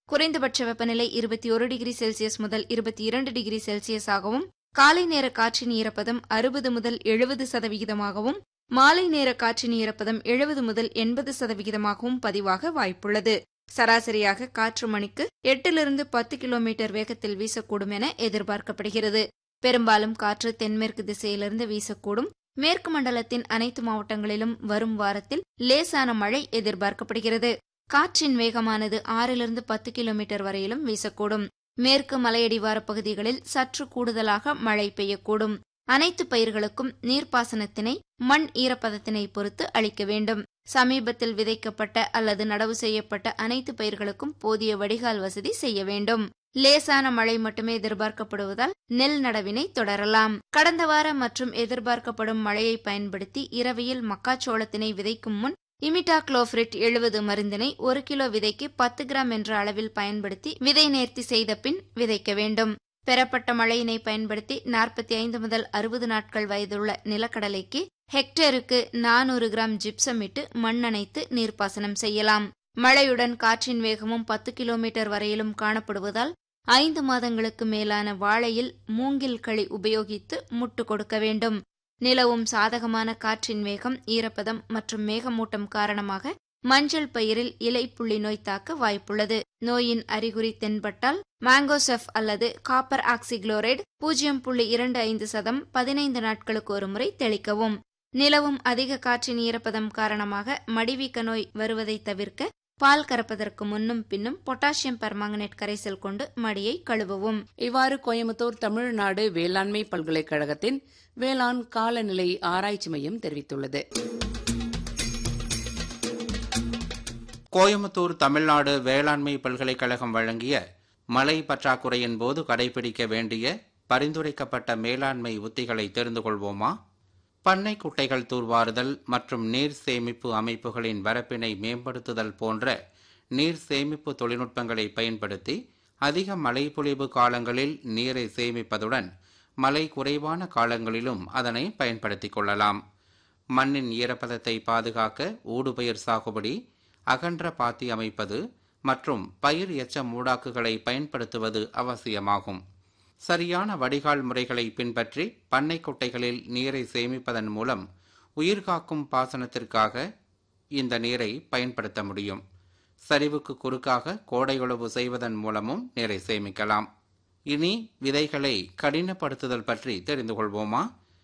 குறைந்தபட்ச வெப்பநிலை இருபத்தி ஒரு டிகிரி செல்சியஸ் முதல் இருபத்தி இரண்டு டிகிரி செல்சியஸாகவும் காலை நேர காற்றின் ஈரப்பதம் அறுபது முதல் எழுபது சதவிகிதமாகவும் மாலை நேர காற்றின் ஈரப்பதம் எழுபது முதல் எண்பது சதவிகிதமாகவும் பதிவாக வாய்ப்புள்ளது சராசரியாக காற்று மணிக்கு எட்டிலிருந்து பத்து கிலோமீட்டர் வேகத்தில் வீசக்கூடும் என எதிர்பார்க்கப்படுகிறது பெரும்பாலும் காற்று தென்மேற்கு திசையிலிருந்து வீசக்கூடும் மேற்கு மண்டலத்தின் அனைத்து மாவட்டங்களிலும் வரும் வாரத்தில் லேசான மழை எதிர்பார்க்கப்படுகிறது காற்றின் வேகமானது ஆறிலிருந்து பத்து கிலோமீட்டர் வரையிலும் வீசக்கூடும் மேற்கு மலையடிவார பகுதிகளில் சற்று கூடுதலாக மழை பெய்யக்கூடும் அனைத்து பயிர்களுக்கும் நீர்ப்பாசனத்தினை மண் ஈரப்பதத்தினை பொறுத்து அளிக்க வேண்டும் சமீபத்தில் விதைக்கப்பட்ட அல்லது நடவு செய்யப்பட்ட அனைத்து பயிர்களுக்கும் போதிய வடிகால் வசதி செய்ய வேண்டும் லேசான மழை மட்டுமே எதிர்பார்க்கப்படுவதால் நெல் நடவினை தொடரலாம் கடந்த வார மற்றும் எதிர்பார்க்கப்படும் மழையை பயன்படுத்தி இரவையில் மக்காச்சோளத்தினை விதைக்கும் முன் இமிட்டா குளோஃபிரிட் எழுபது மருந்தினை ஒரு கிலோ விதைக்கு பத்து கிராம் என்ற அளவில் பயன்படுத்தி விதை நேர்த்தி செய்த பின் விதைக்க வேண்டும் பெறப்பட்ட மழையினை பயன்படுத்தி நாற்பத்தி ஐந்து முதல் அறுபது நாட்கள் வயதுள்ள நிலக்கடலைக்கு ஹெக்டேருக்கு நானூறு கிராம் ஜிப்சம் இட்டு மண்ணணைத்து நீர்ப்பாசனம் செய்யலாம் மழையுடன் காற்றின் வேகமும் பத்து கிலோமீட்டர் வரையிலும் காணப்படுவதால் ஐந்து மாதங்களுக்கு மேலான வாழையில் மூங்கில் களி உபயோகித்து முட்டு கொடுக்க வேண்டும் நிலவும் சாதகமான காற்றின் வேகம் ஈரப்பதம் மற்றும் மேகமூட்டம் காரணமாக மஞ்சள் பயிரில் இலை புள்ளி நோய் தாக்க வாய்ப்புள்ளது நோயின் அறிகுறி தென்பட்டால் மாங்கோசெஃப் அல்லது காப்பர் ஆக்சிகுளோரைடு பூஜ்ஜியம் புள்ளி இரண்டு ஐந்து சதம் பதினைந்து நாட்களுக்கு ஒருமுறை தெளிக்கவும் நிலவும் அதிக காற்றின் ஈரப்பதம் காரணமாக மடிவீக்க நோய் வருவதை தவிர்க்க பால் கறப்பதற்கு முன்னும் பின்னும் பொட்டாசியம் பெர்மாங்கனேட் கரைசல் கொண்டு மடியை கழுவவும் இவ்வாறு கோயம்புத்தூர் தமிழ்நாடு வேளாண்மை பல்கலைக்கழகத்தின் வேளாண் காலநிலை ஆராய்ச்சி மையம் தெரிவித்துள்ளது கோயம்புத்தூர் தமிழ்நாடு வேளாண்மை பல்கலைக்கழகம் வழங்கிய மழை பற்றாக்குறையின் போது கடைபிடிக்க வேண்டிய பரிந்துரைக்கப்பட்ட மேலாண்மை உத்திகளை தெரிந்து கொள்வோமா பண்ணை குட்டைகள் தூர்வாறுதல் மற்றும் நீர் சேமிப்பு அமைப்புகளின் வரப்பினை மேம்படுத்துதல் போன்ற நீர் சேமிப்பு தொழில்நுட்பங்களை பயன்படுத்தி அதிக மழைப்பொழிவு காலங்களில் நீரை சேமிப்பதுடன் மழை குறைவான காலங்களிலும் அதனை பயன்படுத்திக் கொள்ளலாம் மண்ணின் ஈரப்பதத்தை பாதுகாக்க ஊடுபயிர் சாகுபடி அகன்ற பாத்தி அமைப்பது மற்றும் பயிர் எச்ச மூடாக்குகளை பயன்படுத்துவது அவசியமாகும் சரியான வடிகால் முறைகளை பின்பற்றி பண்ணை குட்டைகளில் நீரை சேமிப்பதன் மூலம் உயிர்காக்கும் பாசனத்திற்காக இந்த நீரை பயன்படுத்த முடியும் சரிவுக்கு குறுக்காக கோடையுழவு செய்வதன் மூலமும் நீரை சேமிக்கலாம் இனி விதைகளை கடினப்படுத்துதல் பற்றி தெரிந்து கொள்வோமா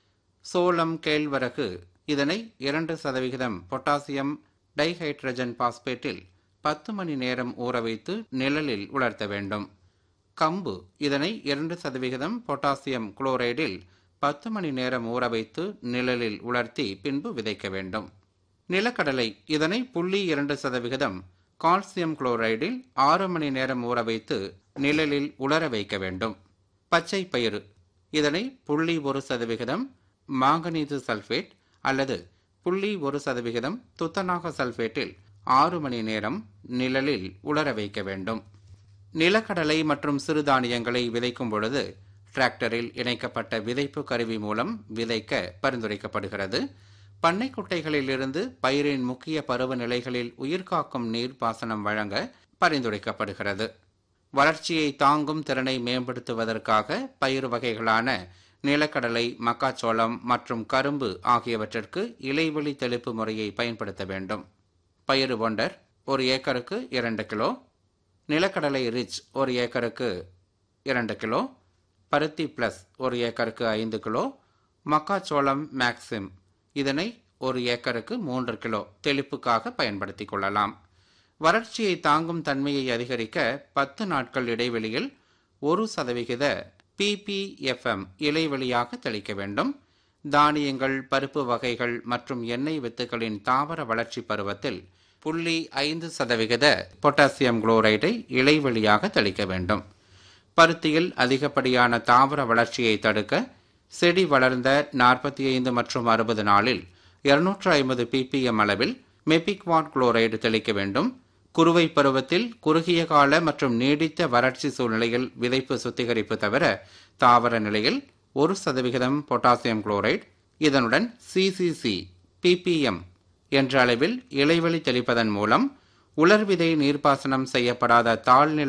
சோளம் கேழ்வரகு இதனை இரண்டு சதவிகிதம் பொட்டாசியம் டைஹைட்ரஜன் பாஸ்பேட்டில் பத்து மணி நேரம் ஊற வைத்து நிழலில் உலர்த்த வேண்டும் கம்பு இதனை இரண்டு சதவிகிதம் பொட்டாசியம் குளோரைடில் பத்து மணி நேரம் ஊற வைத்து நிழலில் உலர்த்தி பின்பு விதைக்க வேண்டும் நிலக்கடலை இதனை புள்ளி இரண்டு சதவிகிதம் கால்சியம் குளோரைடில் ஆறு மணி நேரம் ஊற வைத்து நிழலில் உலர வைக்க வேண்டும் பச்சை பயிறு இதனை புள்ளி ஒரு சதவிகிதம் மாங்கனீசு சல்ஃபேட் அல்லது புள்ளி ஒரு சதவிகிதம் துத்தநாக சல்ஃபேட்டில் ஆறு மணி நேரம் நிழலில் உலர வைக்க வேண்டும் நிலக்கடலை மற்றும் சிறுதானியங்களை விதைக்கும் பொழுது டிராக்டரில் இணைக்கப்பட்ட விதைப்பு கருவி மூலம் விதைக்க பரிந்துரைக்கப்படுகிறது பண்ணை குட்டைகளிலிருந்து பயிரின் முக்கிய பருவநிலைகளில் உயிர்காக்கும் நீர் பாசனம் வழங்க பரிந்துரைக்கப்படுகிறது வளர்ச்சியை தாங்கும் திறனை மேம்படுத்துவதற்காக பயிர் வகைகளான நிலக்கடலை மக்காச்சோளம் மற்றும் கரும்பு ஆகியவற்றிற்கு இலைவெளி தெளிப்பு முறையை பயன்படுத்த வேண்டும் பயிறு ஒண்டர் ஒரு ஏக்கருக்கு இரண்டு கிலோ நிலக்கடலை ரிச் ஒரு ஏக்கருக்கு இரண்டு கிலோ பருத்தி பிளஸ் ஒரு ஏக்கருக்கு ஐந்து கிலோ மக்காச்சோளம் மேக்சிம் இதனை ஒரு ஏக்கருக்கு மூன்று கிலோ தெளிப்புக்காக பயன்படுத்திக் கொள்ளலாம் வறட்சியை தாங்கும் தன்மையை அதிகரிக்க பத்து நாட்கள் இடைவெளியில் ஒரு சதவிகித பிபிஎஃப்எம் இலைவெளியாக தெளிக்க வேண்டும் தானியங்கள் பருப்பு வகைகள் மற்றும் எண்ணெய் வித்துகளின் தாவர வளர்ச்சி பருவத்தில் புள்ளி ஐந்து சதவிகித பொட்டாசியம் குளோரைடை இலைவெளியாக தெளிக்க வேண்டும் பருத்தியில் அதிகப்படியான தாவர வளர்ச்சியை தடுக்க செடி வளர்ந்த நாற்பத்தி ஐந்து மற்றும் அறுபது நாளில் இருநூற்று ஐம்பது பிபிஎம் அளவில் மெபிக்வாட் குளோரைடு தெளிக்க வேண்டும் குறுவை பருவத்தில் குறுகிய கால மற்றும் நீடித்த வறட்சி சூழ்நிலையில் விதைப்பு சுத்திகரிப்பு தவிர தாவர நிலையில் ஒரு சதவிகிதம் பொட்டாசியம் குளோரைடு இதனுடன் சிசிசி பிபிஎம் என்ற அளவில் இலைவெளி தெளிப்பதன் மூலம் உலர்விதை நீர்ப்பாசனம் செய்யப்படாத தாழ்நிலை